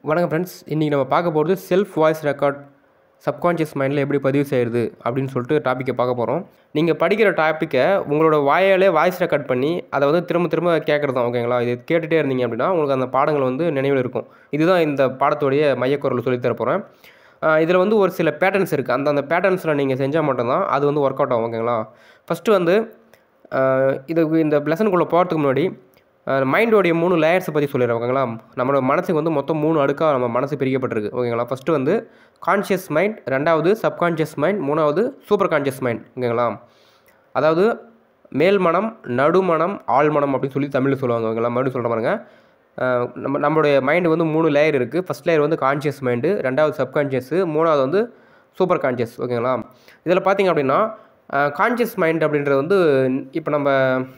வணக்கம் ஃப்ரெண்ட்ஸ் இன்றைக்கி நம்ம பார்க்க போகிறது செல்ஃப் வாய்ஸ் ரெக்கார்ட் சப்கான்ஷியஸ் மைண்டில் எப்படி பதிவு செய்கிறது அப்படின்னு சொல்லிட்டு டாப்பிக்கை பார்க்க போகிறோம் நீங்கள் படிக்கிற டாப்பிக்கை உங்களோட வாயாலே வாய்ஸ் ரெக்கார்ட் பண்ணி அதை வந்து திரும்ப திரும்ப கேட்குறது தான் ஓகேங்களா இது கேட்டுகிட்டே இருந்தீங்க அப்படின்னா உங்களுக்கு அந்த பாடங்கள் வந்து நினைவில் இருக்கும் இதுதான் இந்த பாடத்துடைய மையக்குரல் சொல்லித்தர போகிறேன் இதில் வந்து ஒரு சில பேட்டர்ன்ஸ் இருக்குது அந்த அந்த பேட்டர்ன்ஸில் நீங்கள் செஞ்சால் மட்டும்தான் அது வந்து ஒர்க் அவுட் ஆகும் ஓகேங்களா ஃபஸ்ட்டு வந்து ஆஹ் இது இந்த லெசனுக்குள்ளே போகிறதுக்கு முன்னாடி மைண்டோடைய மூணு லேயர்ஸை பற்றி சொல்லிடுறேன் ஓகேங்களா நம்மளோட மனசுக்கு வந்து மொத்தம் மூணு அடுக்காக நம்ம மனசு பிரிக்கப்பட்டிருக்கு ஓகேங்களா ஃபஸ்ட்டு வந்து கான்ஷியஸ் மைண்ட் ரெண்டாவது சப்கான்ஷியஸ் மைண்ட் மூணாவது சூப்பர் கான்ஷியஸ் மைண்ட் ஓகேங்களா அதாவது மேல் மனம் நடுமனம் ஆழ்மனம் அப்படின்னு சொல்லி தமிழில் சொல்லுவாங்க ஓகேங்களா மறுபடியும் சொல்கிற பாருங்க ஆஹ் நம்ம நம்மளுடைய மைண்டு வந்து மூணு லேயர் இருக்குது ஃபஸ்ட் லேயர் வந்து கான்ஷியஸ் மைண்டு ரெண்டாவது சப்கான்ஷியஸு மூணாவது வந்து சூப்பர் கான்ஷியஸ் ஓகேங்களா இதில் பார்த்தீங்க அப்படின்னா கான்ஷியஸ் மைண்ட் அப்படின்றது வந்து இப்போ நம்ம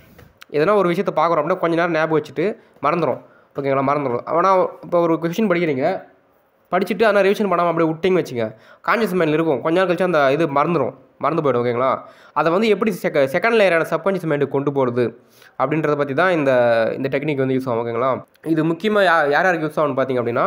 எதனா ஒரு விஷயத்தை பார்க்குறோம் அப்படின்னா கொஞ்ச நேரம் ஞாபகம் வச்சுட்டு மறந்துடும் ஓகேங்களா மறந்துடும் ஆனால் இப்போ ஒரு கொஷின் படிக்கிறீங்க படிச்சுட்டு ஆனால் ரிவிஷன் பண்ணாமல் அப்படியே விட்டிங்க வச்சுங்க கான்ஷியஸ் மைண்டில் இருக்கும் கொஞ்ச நேரம் கழிச்சு அந்த இது மறந்துடும் மறந்து போயிடும் ஓகேங்களா அதை வந்து எப்படி செக செகண்ட் லேயரான சப்கான்ஷியஸ் மைண்டுக்கு கொண்டு போகிறது அப்படின்றத பற்றி தான் இந்த இந்த டெக்னிக் வந்து யூஸ் ஆகும் ஓகேங்களா இது முக்கியமாக யா யார் யாருக்கு யூஸ் ஆகும்னு பார்த்தீங்க அப்படின்னா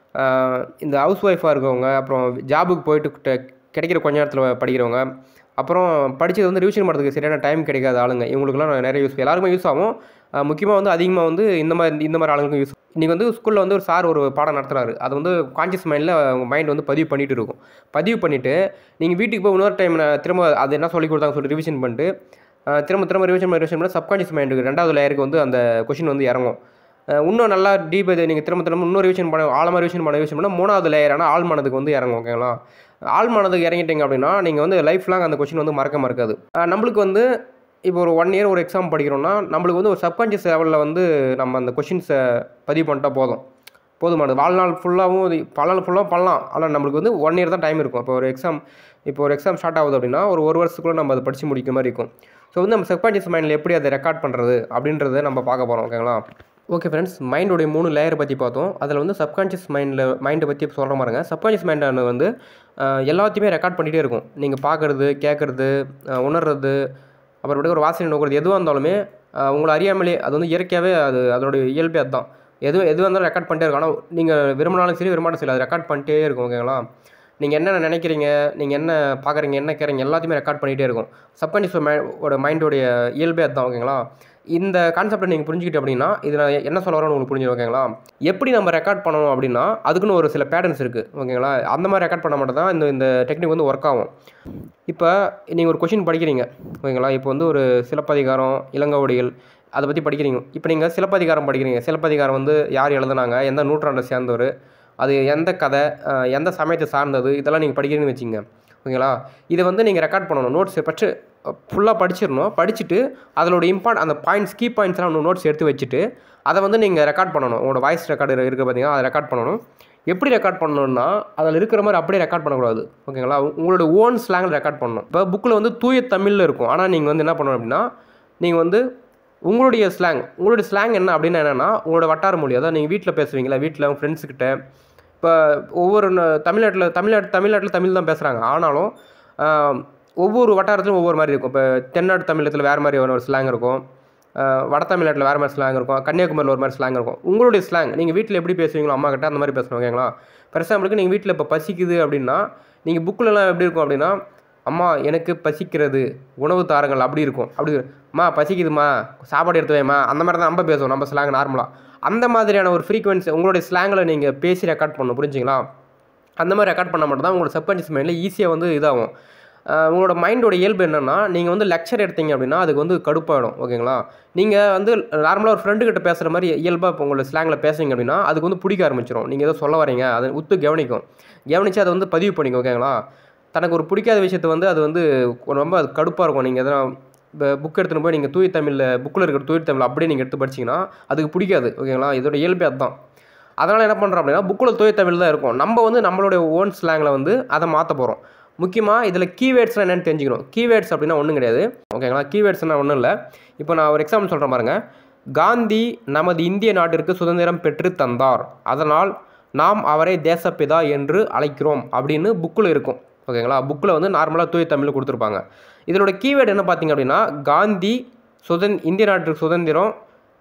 ஆஹ் இந்த ஹவுஸ் ஒய்ஃபாக இருக்கவங்க அப்புறம் ஜாபுக்கு போயிட்டு ட- கிடைக்கிற கொஞ்ச நேரத்தில் படிக்கிறவங்க அப்புறம் படித்தது வந்து ரிவிஷன் பண்ணுறதுக்கு சரியான டைம் கிடைக்காத ஆளுங்க இவங்களுக்குலாம் நிறைய யூஸ் எல்லாருக்குமே யூஸ் ஆகும் முக்கியமாக வந்து அதிகமாக வந்து இந்த மாதிரி இந்த மாதிரி ஆளுங்களுக்கும் யூஸ் இன்றைக்கி வந்து ஸ்கூலில் வந்து ஒரு சார் ஒரு பாடம் நடத்துகிறாரு அது வந்து கான்ஷியஸ் மைண்டில் உங்கள் மைண்ட் வந்து பதிவு பண்ணிட்டு இருக்கும் பதிவு பண்ணிவிட்டு நீங்கள் வீட்டுக்கு போய் இன்னொரு டைம் திரும்ப அது என்ன சொல்லி கொடுத்தாங்க சொல்லி ரிவிஷன் பண்ணிட்டு அஹ் திரும்ப திரும்ப ரிவிஷன் பண்ணி ரிவிஷன் பண்ணி சப்கான்ஷியஸ் மைண்டுக்கு ரெண்டாவது லேயருக்கு வந்து அந்த கொஷின் வந்து இறங்கும் அஹ் இன்னும் நல்லா டீப் இது நீங்கள் திரும்ப திரும்ப இன்னும் ரிவிஷன் பண்ண ஆழமாக ரிவிஷன் பண்ண ரிவிஷன் பண்ணால் மூணாவது லேயரான ஆள் மனதுக்கு வந்து இறங்கும் ஓகேங்களா ஆள் மனதுக்கு இறங்கிட்டீங்க அப்படின்னா நீங்கள் வந்து லைஃப் லாங் அந்த கொஷின் வந்து மறக்க மறக்காது அஹ் நம்மளுக்கு வந்து இப்போ ஒரு ஒன் இயர் ஒரு எக்ஸாம் படிக்கிறோம்னா நம்மளுக்கு வந்து ஒரு சப்கான்ஷியஸ் லெவலில் வந்து நம்ம அந்த கொஷின்ஸை பதிவு பண்ணிட்டா போதும் போதுமானது வாழ்நாள் ஃபுல்லாகவும் இது பல ஃபுல்லாக பண்ணலாம் ஆனால் நம்மளுக்கு வந்து ஒன் இயர் தான் டைம் இருக்கும் இப்போ ஒரு எக்ஸாம் இப்போ ஒரு எக்ஸாம் ஸ்டார்ட் ஆகுது அப்படின்னா ஒரு ஒரு வருஷத்துக்குள்ள நம்ம அதை படித்து முடிக்கிற மாதிரி இருக்கும் ஸோ வந்து நம்ம சப்கான்ஷியஸ் மைண்டில் எப்படி அதை ரெக்கார்ட் பண்ணுறது அப்படின்றத நம்ம பார்க்க போகிறோம் ஓகேங்களா ஓகே ஃப்ரெண்ட்ஸ் மைண்டோடைய மூணு லேயர் பற்றி பார்த்தோம் அதில் வந்து சப்கான்ஷியஸ் மைண்டில் மைண்டை பற்றி சொல்கிற பாருங்க சப்கான்ஷியஸ் மைண்டான வந்து அஹ், எல்லாத்தையுமே ரெக்கார்ட் பண்ணிகிட்டே இருக்கும் நீங்கள் பார்க்குறது கேட்குறது உணர்றது அப்புறமேட்டுக்கு ஒரு வாசனை நோக்கிறது எதுவாக இருந்தாலுமே அஹ், உங்களை அறியாமலே அது வந்து இயற்கையாகவே அது அதோடைய இயல்பே அதுதான் எது எதுவாக இருந்தாலும் ரெக்கார்ட் பண்ணிட்டே இருக்கும் ஆனால் நீங்கள் விரும்பினாலும் சரி விரும்பாலும் சரி அது ரெக்கார்ட் பண்ணிட்டே இருக்கும் ஓகேங்களா நீங்கள் என்ன நினைக்கிறீங்க நீங்கள் என்ன பார்க்குறீங்க என்ன கேட்குறீங்க எல்லாத்தையுமே ரெக்கார்ட் பண்ணிகிட்டே இருக்கும் சப்கான்ஷியஸ் மைண்டோட மைண்டோடைய இயல்பே அதுதான் ஓகேங்களா இந்த கான்செப்டை நீங்கள் புரிஞ்சுக்கிட்டு அப்படின்னா இது நான் என்ன சொல்ல வரேன்னு உங்களுக்கு புரிஞ்சிடும் ஓகேங்களா எப்படி நம்ம ரெக்கார்ட் பண்ணணும் அப்படின்னா அதுக்குன்னு ஒரு சில பேட்டர்ன்ஸ் இருக்குது ஓகேங்களா அந்த மாதிரி ரெக்கார்ட் பண்ண மட்டும் தான் இந்த இந்த டெக்னிக் வந்து ஒர்க் ஆகும் இப்போ நீங்கள் ஒரு கொஷின் படிக்கிறீங்க ஓகேங்களா இப்போ வந்து ஒரு சிலப்பதிகாரம் இளங்கோவடிகள் அதை பற்றி படிக்கிறீங்க இப்போ நீங்கள் சிலப்பதிகாரம் படிக்கிறீங்க சிலப்பதிகாரம் வந்து யார் எழுதுனாங்க எந்த நூற்றாண்டை சேர்ந்தவர் அது எந்த கதை அஹ், எந்த சமயத்தை சார்ந்தது இதெல்லாம் நீங்கள் படிக்கிறீங்கன்னு வச்சுங்க ஓகேங்களா இதை வந்து நீங்கள் ரெக்கார்ட் பண்ணணும் நோட்ஸ் ஃபஸ்ட்டு ஃபுல்லாக படிச்சிடணும் படிச்சுட்டு அதோட இம்பார்ட் அந்த பாயிண்ட்ஸ் கீ பாயிண்ட்ஸ்லாம் நோட்ஸ் எடுத்து வச்சுட்டு அதை வந்து நீங்கள் ரெக்கார்ட் பண்ணணும் உங்களோட வாய்ஸ் ரெக்கார்டு இருக்குது பார்த்தீங்கன்னா அதை ரெக்கார்ட் பண்ணணும் எப்படி ரெக்கார்ட் பண்ணணும்னா அதில் இருக்கிற மாதிரி அப்படியே ரெக்கார்ட் பண்ணக்கூடாது ஓகேங்களா உங்களோட ஓன் ஸ்லாங்கில் ரெக்கார்ட் பண்ணணும் இப்போ புக்கில் வந்து தூய தமிழில் இருக்கும் ஆனால் நீங்கள் வந்து என்ன பண்ணணும் அப்படின்னா நீங்கள் வந்து உங்களுடைய ஸ்லாங் உங்களுடைய ஸ்லாங் என்ன அப்படின்னு என்னென்னா உங்களோட வட்டார மொழி அதாவது நீங்கள் வீட்டில் பேசுவீங்களா வீட்டில் உங்கள் ஃப்ரெண்ட்ஸுக்கிட்ட இப்போ ஒவ்வொரு ந- தமிழ்நாட்டில் தமிழ்நாட்டு தமிழ்நாட்டில் தமிழ் தான் பேசுகிறாங்க ஆனாலும் ஆஹ், ஒவ்வொரு வட்டாரத்திலும் ஒவ்வொரு மாதிரி இருக்கும் இப்போ தென்னாட்டு தமிழகத்தில் வேறு மாதிரி ஒரு ஸ்லாங் இருக்கும் ஆஹ், வட தமிழ்நாட்டில் வேறு மாதிரி ஸ்லாங் இருக்கும் கன்னியாகுமரியில் ஒரு மாதிரி ஸ்லாங் இருக்கும் உங்களுடைய ஸ்லாங் நீங்கள் வீட்டில் எப்படி பேசுவீங்களோ அம்மா கிட்ட அந்த மாதிரி பேசணும் ஓகேங்களா ஃபார் எக்ஸாம்பிளுக்கு நீங்கள் வீட்டில் இப்போ பசிக்குது அப்படின்னா நீங்கள் புக்கிலலாம் எப்படி இருக்கும் அப்படின்னா அம்மா எனக்கு பசிக்கிறது உணவு தாருங்கள் அப்படி இருக்கும் அப்படி அம்மா பசிக்குதுமா சாப்பாடு எடுத்து வைம்மா அந்த மாதிரி தான் நம்ம பேசுவோம் நம்ம ஸ்லாங் நார்மலாக அந்த மாதிரியான ஒரு ஃப்ரீக்வன்சி உங்களுடைய ஸ்லாங்கில் நீங்கள் பேசி ரெக்கார்ட் பண்ணணும் புரிஞ்சுங்களா அந்த மாதிரி ரெக்கார்ட் பண்ண மட்டும் தான் உங்களோட சப்கான்ஷியஸ் மைண்டில் ஈஸியாக வந்து இதாகும் ஆஹ் உங்களோட மைண்டோட இயல்பு என்னென்னா நீங்கள் வந்து லெக்சர் எடுத்தீங்க அப்படின்னா அதுக்கு வந்து கடுப்பாயிடும் ஓகேங்களா நீங்கள் வந்து நார்மலாக ஒரு ஃப்ரெண்டு கிட்ட பேசுகிற மாதிரி இயல்பாக இப்போ உங்களோட ஸ்லாங்கில் பேசுறீங்க அப்படின்னா அதுக்கு வந்து பிடிக்க ஆரம்பிச்சிடும் நீங்கள் ஏதோ சொல்ல வரீங்க அதை உத்து கவனிக்கும் கவனித்து அதை வந்து பதிவு பண்ணிக்கும் ஓகேங்களா தனக்கு ஒரு பிடிக்காத விஷயத்தை வந்து அது வந்து ரொம்ப அது கடுப்பாக இருக்கும் நீங்கள் எதனா இப்போ புக் எடுத்துகிட்டு போய் நீங்கள் தூய தமிழில் புக்கில் இருக்கிற தூய தமிழ் அப்படியே நீங்கள் எடுத்து படிச்சீங்கன்னா அதுக்கு பிடிக்காது ஓகேங்களா இதோட இயல்பே அதுதான் அதனால் என்ன பண்ணுறோம் அப்படின்னா புக்கில் தூய தமிழ் தான் இருக்கும் நம்ம வந்து நம்மளுடைய ஓன் ஸ்லாங்கில் வந்து அதை மாற்ற போகிறோம் முக்கியமாக இதில் கீவேர்ட்ஸ்லாம் என்னென்னு தெரிஞ்சுக்கணும் கீவேர்ட்ஸ் அப்படின்னா ஒன்றும் கிடையாது ஓகேங்களா கீவேர்ட்ஸ்னால் ஒன்றும் இல்லை இப்போ நான் ஒரு எக்ஸாம்பிள் சொல்கிறேன் பாருங்க காந்தி நமது இந்திய நாட்டிற்கு சுதந்திரம் பெற்று தந்தார் அதனால் நாம் அவரை தேசப்பிதா என்று அழைக்கிறோம் அப்படின்னு புக்கில் இருக்கும் ஓகேங்களா புக்கில் வந்து நார்மலாக தூய தமிழில் கொடுத்துருப்பாங்க இதனோட கீவேர்டு என்ன பார்த்தீங்க அப்படின்னா காந்தி சுதந் இந்திய நாட்டுக்கு சுதந்திரம்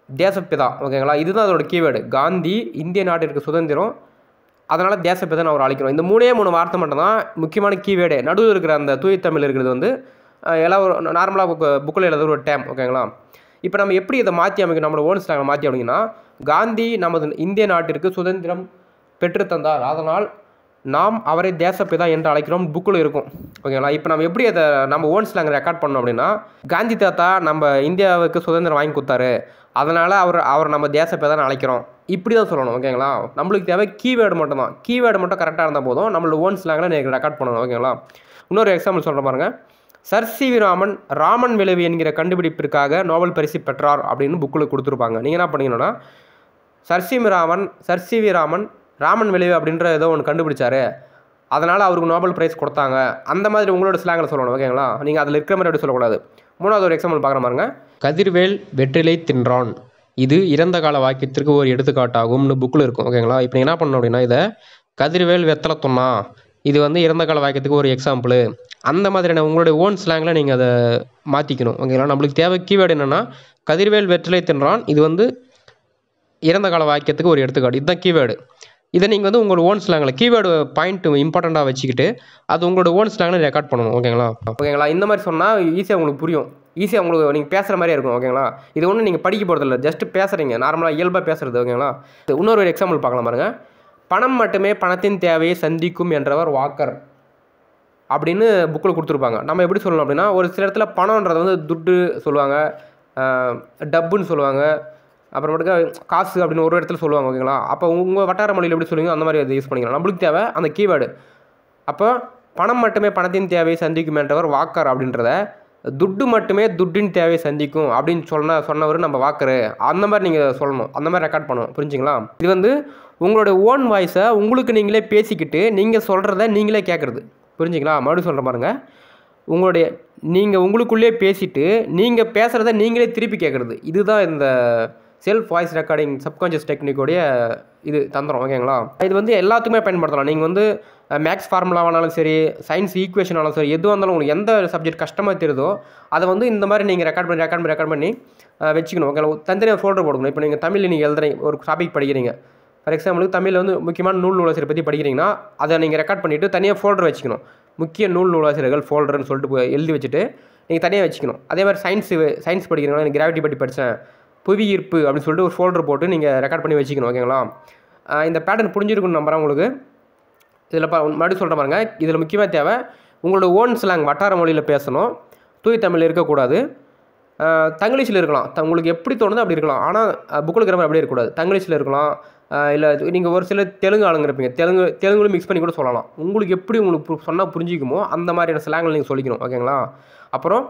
தேசப்பிதா ஓகேங்களா இதுதான் அதோட கீவேர்டு காந்தி இந்திய நாட்டிற்கு சுதந்திரம் அதனால் தேசப்பிதான் அவர் அழைக்கிறோம் இந்த மூணே மூணு வார்த்தை மட்டும்தான் முக்கியமான கீவேர்டே நடுவில் இருக்கிற அந்த தூய தமிழ் இருக்கிறது வந்து அஹ், எல்லாம் ஒரு நார்மலாக புக்கு புக்கில் எழுதுற ஒரு டேம் ஓகேங்களா இப்போ நம்ம எப்படி இதை மாற்றி அமைக்கணும் நம்மளோட ஓன் ஸ்லாங்கை மாற்றி அமைக்கணும்னா காந்தி நமது இந்திய நாட்டிற்கு சுதந்திரம் பெற்றுத்தந்தார் அதனால் நாம் அவரை தேசப்பிதா என்று அழைக்கிறோம் புக்கில் இருக்கும் ஓகேங்களா இப்போ நம்ம எப்படி அதை நம்ம ஓன் ஸ்லாங் ரெக்கார்ட் பண்ணோம் அப்படின்னா காந்தி தாத்தா நம்ம இந்தியாவுக்கு சுதந்திரம் வாங்கி கொடுத்தாரு அதனால் அவர் அவர் நம்ம தேசப்பிதான்னு அழைக்கிறோம் இப்படி தான் சொல்லணும் ஓகேங்களா நம்மளுக்கு தேவை கீவேர்டு மட்டும் தான் கீவேர்டு மட்டும் கரெக்டாக இருந்தால் போதும் நம்மளோட ஓன் ஸ்லாங்கில் நீங்கள் ரெக்கார்ட் பண்ணணும் ஓகேங்களா இன்னொரு எக்ஸாம்பிள் சொல்கிறேன் பாருங்க sir C V Raman Raman விளைவு என்கிற கண்டுபிடிப்பிற்காக நோபல் பரிசு பெற்றார் அப்படின்னு புக்கில் கொடுத்துருப்பாங்க நீங்கள் என்ன பண்ணீங்கன்னா சர்சிமி ராமன் சர்சிவி ராமன் ராமன் விளைவு அப்படின்ற ஏதோ ஒன்று கண்டுபிடிச்சாரு அதனால் அவருக்கு நோபல் பிரைஸ் கொடுத்தாங்க அந்த மாதிரி உங்களோட ஸ்லாங்கில் சொல்லணும் ஓகேங்களா நீங்கள் அதில் இருக்கிற மாதிரி அப்படி சொல்லக்கூடாது மூணாவது ஒரு எக்ஸாம்பிள் பார்க்குற பாருங்க கதிர்வேல் வெற்றிலை தின்றான் இது இறந்த கால வாக்கியத்திற்கு ஒரு எடுத்துக்காட்டாகும்னு புக்கில் இருக்கும் ஓகேங்களா இப்போ நீங்கள் என்ன பண்ணணும் அப்படின்னா இதை கதிர்வேல் வெத்தலை தொன்னா இது வந்து இறந்த கால வாக்கியத்துக்கு ஒரு எக்ஸாம்பிள் அந்த மாதிரியான உங்களுடைய ஓன் ஸ்லாங்கில் நீங்கள் அதை மாற்றிக்கணும் ஓகேங்களா நம்மளுக்கு தேவை கீவேர்டு என்னென்னா கதிர்வேல் வெற்றிலை தின்றான் இது வந்து இறந்த கால வாக்கியத்துக்கு ஒரு எடுத்துக்காட்டு இதுதான் கீவேர்டு இதை நீங்கள் வந்து உங்களோட ஓன் ஸ்லாங்கில் கீவேர்டு பாயிண்ட் இம்பார்ட்டண்ட்டாக வச்சுக்கிட்டு அது உங்களோட ஓன் ஸ்லாங்கில் ரெக்கார்ட் பண்ணணும் ஓகேங்களா ஓகேங்களா இந்த மாதிரி சொன்னால் ஈஸியாக உங்களுக்கு புரியும் ஈஸியாக உங்களுக்கு நீங்கள் பேசுகிற மாதிரியே இருக்கும் ஓகேங்களா இது ஒன்றும் நீங்கள் படிக்க போகிறதில்ல ஜஸ்ட் பேசுகிறீங்க நார்மலாக இயல்பாக பேசுகிறது ஓகேங்களா இது இன்னொரு ஒரு எக்ஸாம்பிள் பார்க்கலாம் பாருங்க பணம் மட்டுமே பணத்தின் தேவையை சந்திக்கும் என்றவர் வாக்கர் அப்படின்னு புக்கில் கொடுத்துருப்பாங்க நம்ம எப்படி சொல்லணும் அப்படின்னா ஒரு சில இடத்துல பணம்ன்றது வந்து துட்டு சொல்லுவாங்க ஆஹ் டப்புன்னு சொல்லுவாங்க அப்புறமேட்டுக்கா காசு அப்படின்னு ஒரு இடத்துல சொல்லுவாங்க ஓகேங்களா அப்போ உங்கள் வட்டார மொழியில் எப்படி சொல்லுவீங்க அந்த மாதிரி அதை யூஸ் பண்ணிக்கலாம் நம்மளுக்கு தேவை அந்த கீவேர்டு அப்போ பணம் மட்டுமே பணத்தின் தேவையை சந்திக்கும் என்றவர் வாக்கர் அப்படின்றத துட்டு மட்டுமே துட்டின் தேவையை சந்திக்கும் அப்படின்னு சொன்ன சொன்னவர் நம்ம வாக்கரு அந்த மாதிரி நீங்கள் சொல்லணும் அந்த மாதிரி ரெக்கார்ட் பண்ணணும் புரிஞ்சுங்களா இது வந்து உங்களோட ஓன் வாய்ஸை உங்களுக்கு நீங்களே பேசிக்கிட்டு நீங்கள் சொல்கிறத நீங்களே கேட்குறது புரிஞ்சுங்களா மறுபடியும் சொல்கிற பாருங்க உங்களுடைய நீங்கள் உங்களுக்குள்ளே பேசிட்டு நீங்கள் பேசுகிறத நீங்களே திருப்பி கேட்குறது இதுதான் இந்த செல்ஃப் வாய்ஸ் ரெக்கார்டிங் சப்கான்ஷியஸ் டெக்னிக்கோடைய இது தந்திரம் ஓகேங்களா இது வந்து எல்லாத்துக்குமே பயன்படுத்தலாம் நீங்கள் வந்து மேக்ஸ் ஃபார்முலாவானாலும் சரி சயின்ஸ் ஈக்குவேஷனாலும் சரி எதுவாக இருந்தாலும் உங்களுக்கு எந்த சப்ஜெக்ட் கஷ்டமாக தெரியுதோ அதை வந்து இந்த மாதிரி நீங்கள் ரெக்கார்ட் பண்ணி ரெக்கார்ட் பண்ணி ரெக்கார்ட் பண்ணி அஹ், வச்சுக்கணும் ஓகே தனித்தனியாக ஃபோல்டர் போடணும் இப்போ நீங்கள் தமிழில் நீங்கள் எழுதுறீங்க ஒரு டாபிக் படிக்கிறீங்க ஃபார் எக்ஸாம்பிளுக்கு தமிழில் வந்து முக்கியமான நூல் நூலாசிரியர் பற்றி படிக்கிறீங்கன்னா அதை நீங்கள் ரெக்கார்ட் பண்ணிவிட்டு தனியாக ஃபோல்டர் வச்சுக்கணும் முக்கிய நூல் நூலாசிரியர்கள் ஃபோல்டர்னு சொல்லிட்டு போய் எழுதி வச்சுட்டு நீங்கள் தனியாக வச்சுக்கணும் அதே மாதிரி சயின்ஸ் சயின்ஸ் படிக்கிறீங்களா எனக்கு கிராவிட்டி பற்றி படித்தேன் புவி ஈர்ப்பு அப்படின்னு சொல்லிட்டு ஒரு ஃபோல்டர் போட்டு நீங்கள் ரெக்கார்ட் பண்ணி வச்சுக்கணும் ஓகேங்களா அஹ் இந்த பேட்டர்ன் புரிஞ்சிருக்குன்னு நம்புறேன் உங்களுக்கு இதில் பா மறுபடியும் சொல்கிறேன் பாருங்க இதில் முக்கியமாக தேவை உங்களோட ஓன் ஸ்லாங் வட்டார மொழியில் பேசணும் தூய் தமிழ் இருக்கக்கூடாது அஹ் தங்கிலீஷில் இருக்கலாம் த- உங்களுக்கு எப்படி தோணுதோ அப்படி இருக்கலாம் ஆனால் புக்கில் இருக்கிற மாதிரி அப்படியே இருக்கக்கூடாது தங்கிலீஷில் இருக்கலாம் இல்லை நீங்கள் ஒரு சில தெலுங்கு ஆளுங்க இருப்பீங்க தெலுங்கு தெலுங்குல மிக்ஸ் பண்ணி கூட சொல்லலாம் உங்களுக்கு எப்படி உங்களுக்கு சொன்னால் புரிஞ்சிக்குமோ அந்த மாதிரியான ஸ்லாங்கில் நீங்கள் சொல்லிக்கணும் ஓகேங்களா அப்புறம்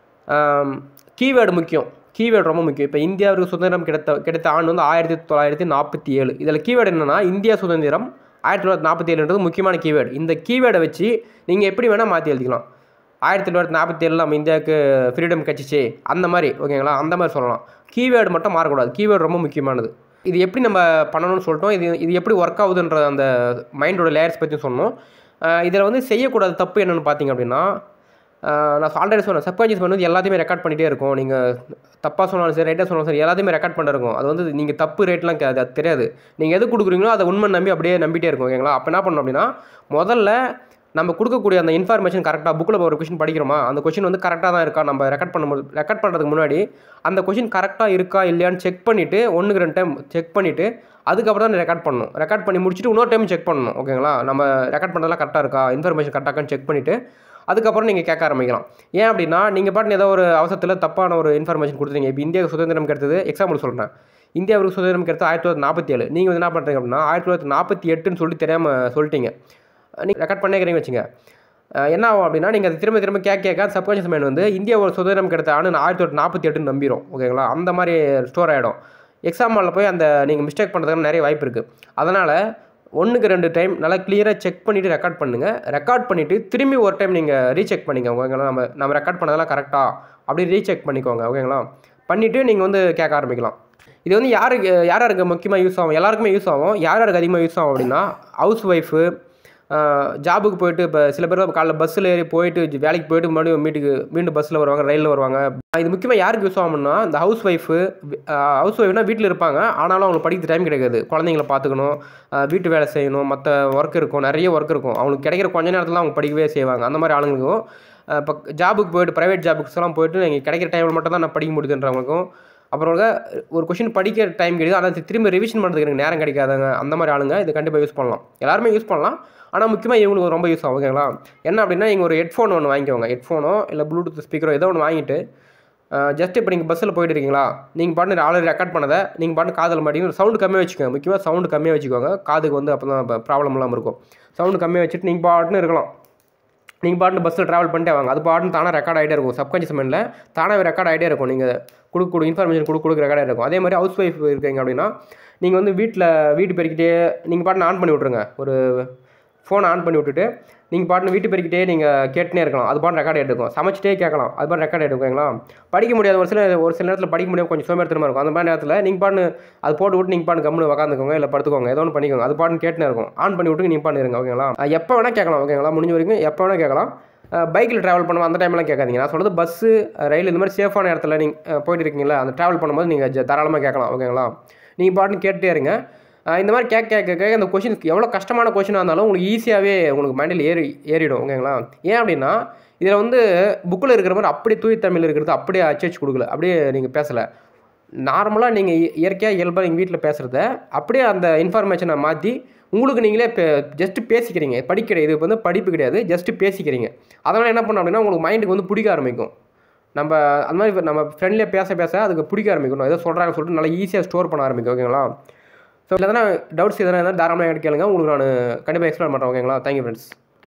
கீவேர்டு முக்கியம் கீவேர்டு ரொம்ப முக்கியம் இப்போ இந்தியாவிற்கு சுதந்திரம் கிடைத்த கிடைத்த ஆண்டு வந்து ஆயிரத்தி தொள்ளாயிரத்தி நாற்பத்தி ஏழு இதில் கீவேர்டு என்னென்னா இந்தியா சுதந்திரம் ஆயிரத்தி தொள்ளாயிரத்தி நாற்பத்தி ஏழுன்றது முக்கியமான கீவேர்டு இந்த கீவேர்டை வச்சு நீங்கள் எப்படி வேணால் மாற்றி எழுதிக்கலாம் ஆயிரத்தி தொள்ளாயிரத்தி நாற்பத்தி ஏழில் நம்ம இந்தியாவுக்கு ஃப்ரீடம் கிடச்சிச்சு அந்த மாதிரி ஓகேங்களா அந்த மாதிரி சொல்லலாம் கீவேர்டு மட்டும் மாறக்கூடாது கீவேர்டு ரொம்ப முக்கியமானது இது எப்படி நம்ம பண்ணணும்னு சொல்லிட்டோம் இது இது எப்படி ஒர்க் ஆகுதுன்ற அந்த மைண்டோட லேயர்ஸ் பற்றி சொன்னோம் இதில் வந்து செய்யக்கூடாத தப்பு என்னென்னு பார்த்தீங்க அப்படின்னா ஆஹ் நான் ஆல்ரெடி சொன்னேன் சப்கான்ஷியஸ் மைண்ட் வந்து எல்லாத்தையுமே ரெக்கார்ட் பண்ணிகிட்டே இருக்கும் நீங்கள் தப்பாக சொன்னாலும் சரி ரைட்டாக சொன்னாலும் சரி எல்லாத்தையுமே ரெக்கார்ட் பண்ண இருக்கும் அது வந்து நீங்கள் தப்பு ரேட்லாம் அது அது தெரியாது நீங்கள் எது கொடுக்குறீங்களோ அதை உண்மை நம்பி அப்படியே நம்பிட்டே இருக்கும் ஓகேங்களா அப்போ என்ன பண்ணணும் அப்படின்னா முதல்ல நம்ம கொடுக்கக்கூடிய அந்த இன்ஃபர்மேஷன் கரெக்டாக புக்கில் ஒரு கொஷின் படிக்கிறோமா அந்த கொஷின் வந்து கரெக்டாக தான் இருக்கா நம்ம ரெக்கார்ட் பண்ணும்போது ரெக்கார்ட் பண்ணுறதுக்கு முன்னாடி அந்த கொஷின் கரெக்டாக இருக்கா இல்லையான்னு செக் பண்ணிவிட்டு ஒன்றுக்கு ரெண்டு டைம் செக் பண்ணிவிட்டு அதுக்கப்புறம் தான் ரெக்கார்ட் பண்ணணும் ரெக்கார்ட் பண்ணி முடிச்சுட்டு இன்னொரு டைம் செக் பண்ணணும் ஓகேங்களா நம்ம ரெக்கார்ட் பண்ணுறதுலாம் கரெக்டாக இருக்கா இன்ஃபர்மேஷன் கரெக்டாக செக் பண்ணிவிட்டு அதுக்கப்புறம் நீங்கள் கேட்க ஆரம்பிக்கலாம் ஏன் அப்படின்னா நீங்கள் பாட்டு ஏதோ ஒரு அவசரத்தில் தப்பான ஒரு இன்ஃபர்மேஷன் கொடுத்துருங்க இப்போ இந்தியாவுக்கு சுதந்திரம் கிடைத்தது எக்ஸாம்பிள் சொல்கிறேன் இந்தியாவுக்கு சுதந்திரம் கிடைத்தது ஆயிரத்தி தொள்ளாயிரத்தி நாற்பத்தி ஏழு நீங்கள் வந்து என்ன பண்ணுறீங்க அப்படின்னா ஆயிரத்தி தொள்ளாயிரத்தி நாற்பத்தி எட்டுன்னு சொல்லிட்டு தெரியாமல் சொல்லிட்டீங்க நீங்கள் ரெக்கார்ட் பண்ணிக்கிறீங்க வச்சுங்க அஹ் என்ன ஆகும் அப்படின்னா நீங்கள் அதை திரும்ப திரும்ப கேட்க கேட்க சப்கான்ஷியஸ் மைண்ட் வந்து இந்தியாவோட சுதந்திரம் கிடைத்த ஆண்டு நான் ஆயிரத்தி தொள்ளாயிரத்தி நாற்பத்தி எட்டுன்னு நம்பிடும் ஓகேங்களா அந்த மாதிரி ஸ்டோர் ஆகிடும் எக்ஸாம் ஹாலில் போய் அந்த நீங்கள் மிஸ்டேக் பண்ணுறதுக்கு நிறைய வாய்ப்பு இருக்குது அதனால் ஒன்றுக்கு ரெண்டு டைம் நல்லா கிளியராக செக் பண்ணிவிட்டு ரெக்கார்ட் பண்ணுங்கள் ரெக்கார்ட் பண்ணிவிட்டு திரும்பி ஒரு டைம் நீங்கள் ரீசெக் பண்ணிக்கோங்க ஓகேங்களா நம்ம நம்ம ரெக்கார்ட் பண்ணதெல்லாம் கரெக்டாக அப்படி ரீசெக் பண்ணிக்கோங்க ஓகேங்களா பண்ணிவிட்டு நீங்கள் வந்து கேட்க ஆரம்பிக்கலாம் இது வந்து யாருக்கு யார் யாருக்கு முக்கியமாக யூஸ் ஆகும் எல்லாருக்குமே யூஸ் ஆகும் யார் யாருக்கு அதிகமாக யூஸ் ஆகும் அப்படின்னா ஹவுஸ் ஒய்ஃபு ஜாபுக்கு போயிட்டு இப்போ சில பேர் காலைல பஸ்ஸில் ஏறி போயிட்டு ஜ- வேலைக்கு போயிட்டு மறுபடியும் வீட்டுக்கு மீண்டும் பஸ்ஸில் வருவாங்க ரயிலில் வருவாங்க இது முக்கியமாக யாருக்கு யூஸ் ஆகும்னா இந்த ஹவுஸ் ஒய்ஃபு ஹவுஸ் ஒய்ஃப்னா வீட்டில் இருப்பாங்க ஆனாலும் அவங்களுக்கு படிக்க டைம் கிடைக்காது குழந்தைங்கள பார்த்துக்கணும் அஹ் வீட்டு வேலை செய்யணும் மற்ற ஒர்க் இருக்கும் நிறைய ஒர்க் இருக்கும் அவங்களுக்கு கிடைக்கிற கொஞ்ச நேரத்தில் அவங்க படிக்கவே செய்வாங்க அந்த மாதிரி ஆளுங்களுக்கும் அஹ் இப்போ ஜாபுக்கு போயிட்டு ப்ரைவேட் ஜாபுக்ஸ்லாம் போயிட்டு நீங்கள் கிடைக்கிற டைமில் மட்டும் தான் நான் படிக்க முடியுதுன்றவங்களுக்கும் அப்புறம் ஒரு கொஷின் படிக்கிற டைம் கிடையாது ஆனால் திரும்ப ரிவிஷன் பண்ணுறதுக்கு எனக்கு நேரம் கிடைக்காதங்க அந்த மாதிரி ஆளுங்க இது கண்டிப்பாக யூஸ் பண்ணலாம் எல்லாருமே யூஸ் பண்ணலாம் ஆனால் முக்கியமாக இவங்களுக்கு ரொம்ப யூஸ் ஆகும் ஓகேங்களா என்ன அப்படின்னா இங்கே ஒரு ஹெட்ஃபோன் ஒன்று வாங்கிக்கோங்க ஹெட்ஃபோனோ இல்லை ப்ளூடூத் ஸ்பீக்கரோ ஏதோ ஒன்று வாங்கிட்டு ஜஸ்ட் இப்போ நீங்கள் பஸ்ஸில் போயிட்டு இருக்கீங்களா நீங்கள் பாட்டு ஆல்ரெடி ரெக்கார்ட் பண்ணதை நீங்கள் பாட்டு காதில் மாட்டிங்க சவுண்டு கம்மியாக வச்சுக்கோங்க முக்கியமாக சவுண்டு கம்மியாக வச்சுக்கோங்க காதுக்கு வந்து அப்போ தான் ப்ராப்ளம் இல்லாமல் இருக்கும் சவுண்டு கம்மியாக வச்சுட்டு நீங்கள் பாட்டுன்னு இருக்கலாம் நீங்கள் பாட்டு பஸ்ஸில் ட்ராவல் பண்ணிட்டே வாங்க அது பாட்டுன்னு தானே ரெக்கார்ட் ஆகிட்டே இருக்கும் சப்கான்ஷியஸ் மைண்டில் தானே ரெக்கார்ட் ஆகிட்டே இருக்கும் நீங்கள் கொடுக்க கொடு இன்ஃபர்மேஷன் கொடுக்க கொடுக்க ரெக்கார்ட் இருக்கும் அதே மாதிரி ஹவுஸ் ஒய்ஃப் இருக்கீங்க அப்படின்னா நீங்கள் வந்து வீட்டில் வீட்டு பெருக்கிட்டே நீங்கள் பாட்டு ஆன் பண்ணி விட்ருங்க ஒரு ஃபோனை ஆன் பண்ணி விட்டுட்டு நீங்கள் பாட்டு வீட்டு பெருக்கிட்டே நீங்கள் கேட்டுனே இருக்கலாம் அது பாட்டு ரெக்கார்ட் எடுக்கும் சமைச்சிட்டே கேட்கலாம் அது பாட்டு ரெக்கார்ட் எடுக்குங்களா படிக்க முடியாத ஒரு சில ஒரு சில நேரத்தில் படிக்க முடியாது கொஞ்சம் சோம்பேறித்தனமாக இருக்கும் அந்த மாதிரி நேரத்தில் நீங்கள் பாட்டு அது போட்டு விட்டு நீங்கள் பாட்டு கம்முன்னு உட்காந்துக்கோங்க இல்லை படுத்துக்கோங்க ஏதோ ஒன்று பண்ணிக்கோங்க அது பாட்டு கேட்டுனே இருக்கும் ஆன் பண்ணி விட்டு நீங்கள் பாட்டு இருங்க ஓகேங்களா எப்போ வேணால் கேட்கலாம் ஓகேங்களா முடிஞ்ச வரைக்கும் எப்போ வேணால் கேட்கலாம் பைக்கில் ட்ராவல் பண்ணுவோம் அந்த டைம்லாம் கேட்காதீங்க நான் சொல்கிறது பஸ்ஸு ரயில் இந்த மாதிரி சேஃபான இடத்துல நீங்கள் போயிட்டு இருக்கீங்களா அந்த ட்ராவல் பண்ணும்போது நீங்கள் தாராளமாக கேட்கலாம் ஓகேங்களா நீங்கள் பாட்டுன்னு கேட்டுட்டே இருங்க அஹ் இந்த மாதிரி கேட்க கேட்க கேட்க அந்த கொஷின் எவ்வளோ கஷ்டமான கொஷினாக இருந்தாலும் உங்களுக்கு ஈஸியாகவே உங்களுக்கு மைண்டில் ஏறி ஏறிடும் ஓகேங்களா ஏன் அப்படின்னா இதில் வந்து புக்கில் இருக்கிற மாதிரி அப்படியே தூய் தமிழ் இருக்கிறது அப்படியே அச்சடிச்சு கொடுக்கல அப்படியே நீங்கள் பேசலை நார்மலாக நீங்கள் இயற்கையாக இயல்பாக நீங்கள் வீட்டில் பேசுகிறத அப்படியே அந்த இன்ஃபர்மேஷனை மாற்றி உங்களுக்கு நீங்களே ஜஸ்ட் பேசிக்கிறீங்க படிக்கிற இது வந்து படிப்பு கிடையாது ஜஸ்ட் பேசிக்கிறீங்க அதனால் என்ன பண்ணோம் அப்படின்னா உங்களுக்கு மைண்டுக்கு வந்து பிடிக்க ஆரம்பிக்கும் நம்ம அந்த மாதிரி நம்ம ஃப்ரெண்ட்லியாக பேச பேச அதுக்கு பிடிக்க ஆரம்பிக்கணும் ஏதோ சொல்கிறாங்கன்னு சொல்லிட்டு நல்லா ஈஸியாக ஸ்டோர் பண்ண ஆரம்பிக்கும் ஓகேங்களா ஸோ இல்லை டவுட்ஸ் எதனா இருந்தால் தாராளமாக என்கிட்ட கேளுங்க உங்களுக்கு நான் கண்டிப்பாக எக்ஸ்பிளைன் பண்ணுறேன் ஓகேங்களா தேங்க்யூ ஃப்ரெண்ட்ஸ்